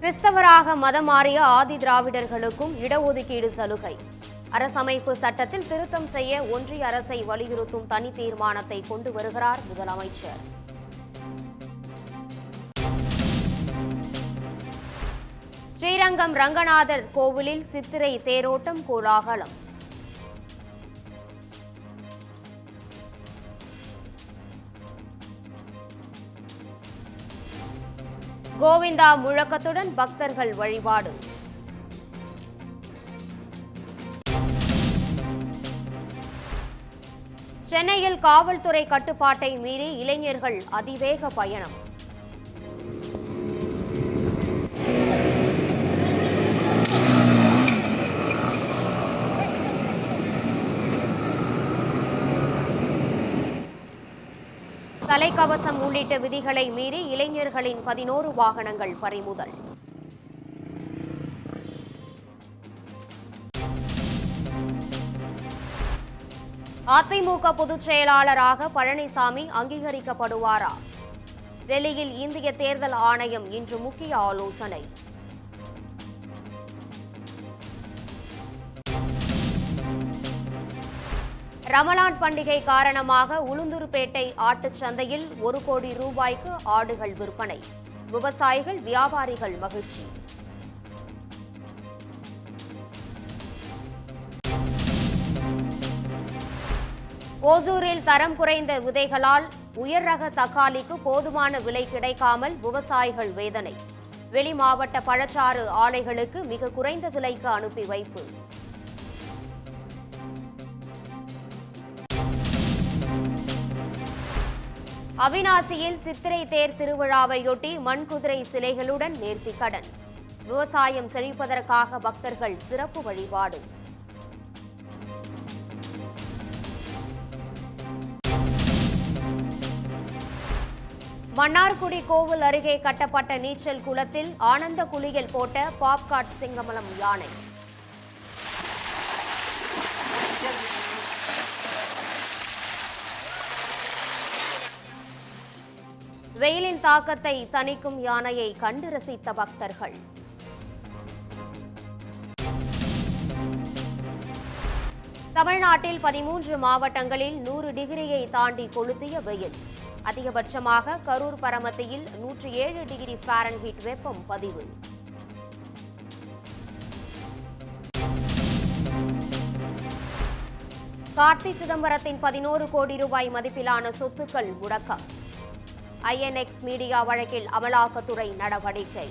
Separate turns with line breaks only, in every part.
கிறிஸ்தவராக மதம் மாறிய ஆதி திராவிடர்களுக்கும் இடஒதுக்கீடு சலுகை அரசமைப்பு சட்டத்தில் திருத்தம் செய்ய ஒன்றிய அரசை வலியுறுத்தும் தனி தீர்மானத்தை கொண்டு வருகிறார் முதலமைச்சர் ஸ்ரீரங்கம் ரங்கநாதர் கோவிலில் சித்திரை தேரோட்டம் கோலாகலம் கோவிந்தா முழக்கத்துடன் பக்தர்கள் வழிபாடு சென்னையில் காவல்துறை கட்டுப்பாட்டை மீறி இளைஞர்கள் அதிவேக பயணம் தலைக்கவசம் உள்ளிட்ட விதிகளை மீறி இளைஞர்களின் பதினோரு வாகனங்கள் பறிமுதல் அதிமுக பொதுச் செயலாளராக பழனிசாமி அங்கீகரிக்கப்படுவாரா டெல்லியில் இந்திய தேர்தல் ஆணையம் இன்று முக்கிய ஆலோசனை ரமலான் பண்டிகை காரணமாக உளுந்தூர்பேட்டை ஆட்டுச் சந்தையில் ஒரு கோடி ரூபாய்க்கு ஆடுகள் விற்பனை விவசாயிகள் வியாபாரிகள் மகிழ்ச்சி ஓசூரில் தரம் குறைந்த விதைகளால் உயர் ரக தக்காளிக்கு போதுமான விலை கிடைக்காமல் விவசாயிகள் வேதனை வெளி மாவட்ட பழச்சாறு ஆலைகளுக்கு மிக குறைந்த விலைக்கு அனுப்பி வைப்பு அவினாசியில் சித்திரை தேர் திருவிழாவையொட்டி மண்குதிரை சிலைகளுடன் நேர்த்திக்கடன் விவசாயம் செழிப்பதற்காக பக்தர்கள் சிறப்பு வழிபாடு மன்னார்குடி கோவில் அருகே கட்டப்பட்ட நீச்சல் குளத்தில் ஆனந்த குளியல் போட்ட பாப்காட் சிங்கமலம் யானை வெயிலின் தாக்கத்தை தணிக்கும் யானையை கண்டு ரசித்த பக்தர்கள் தமிழ்நாட்டில் பதிமூன்று மாவட்டங்களில் நூறு டிகிரியை தாண்டி கொளுத்திய வெயில் அதிகபட்சமாக கரூர் பரமத்தியில் நூற்றி ஏழு டிகிரி ஃபாரன்ஹீட் வெப்பம் பதிவு கார்த்தி சிதம்பரத்தின் பதினோரு கோடி ரூபாய் மதிப்பிலான சொத்துக்கள் முடக்கம் ஐஎன்எக்ஸ் மீடியா வழக்கில் அமலாக்கத்துறை நடவடிக்கை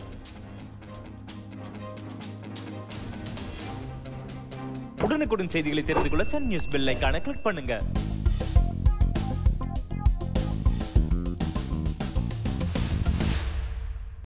உடனுக்குடன் செய்திகளை தெரிந்து கொள்ள சன் நியூஸ் பெல் ஐகானை கிளிக் பண்ணுங்க